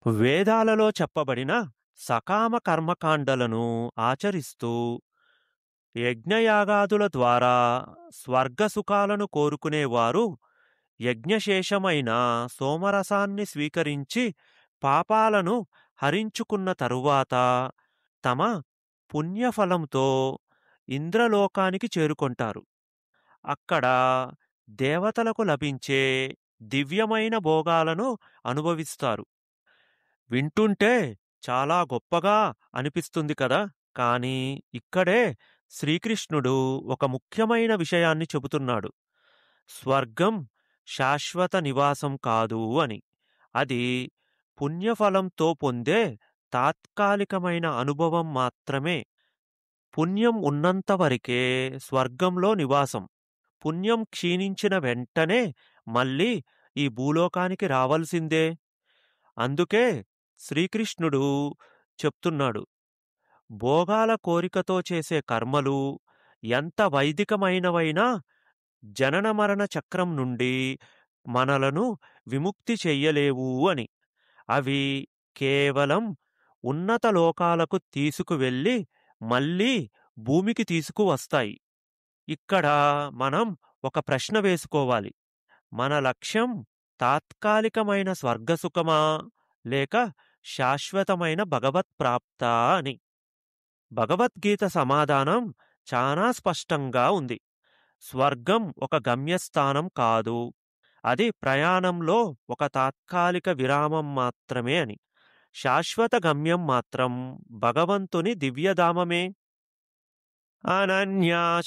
వేదాలలో చెప్పబడిన సకామ కర్మకాండలను ఆచరిస్తూ యజ్ఞయాగాదుల ద్వారా స్వర్గసుఖాలను కోరుకునేవారు యజ్ఞశేషమైన సోమరసాన్ని స్వీకరించి పాపాలను హరించుకున్న తరువాత తమ పుణ్యఫలంతో ఇంద్రలోకానికి చేరుకొంటారు అక్కడ దేవతలకు లభించే దివ్యమైన భోగాలను అనుభవిస్తారు వింటుంటే చాలా గొప్పగా అనిపిస్తుంది కదా కానీ ఇక్కడే శ్రీకృష్ణుడు ఒక ముఖ్యమైన విషయాన్ని చెబుతున్నాడు స్వర్గం శాశ్వత నివాసం కాదు అని అది పుణ్యఫలంతో పొందే తాత్కాలికమైన అనుభవం మాత్రమే పుణ్యం ఉన్నంత వరకే స్వర్గంలో నివాసం పుణ్యం క్షీణించిన వెంటనే మళ్ళీ ఈ భూలోకానికి రావలసిందే అందుకే శ్రీకృష్ణుడు చెప్తున్నాడు భోగాల కోరికతో చేసే కర్మలు ఎంత వైదికమైనవైనా జనన మరణ చక్రం నుండి మనలను విముక్తి చెయ్యలేవు అని అవి కేవలం ఉన్నత లోకాలకు తీసుకువెళ్ళి మళ్ళీ భూమికి తీసుకువస్తాయి ఇక్కడ మనం ఒక ప్రశ్న వేసుకోవాలి మన లక్ష్యం తాత్కాలికమైన స్వర్గసుఖమా లేక శాశ్వతమైన భగవత్ ప్రాప్తా అని భగవద్గీత సమాధానం చాలా స్పష్టంగా ఉంది స్వర్గం ఒక గమ్యస్థానం కాదు అది ప్రయాణంలో ఒక తాత్కాలిక విరామం మాత్రమే అని శాశ్వత గమ్యం మాత్రం భగవంతుని దివ్యధామమే అనన్యా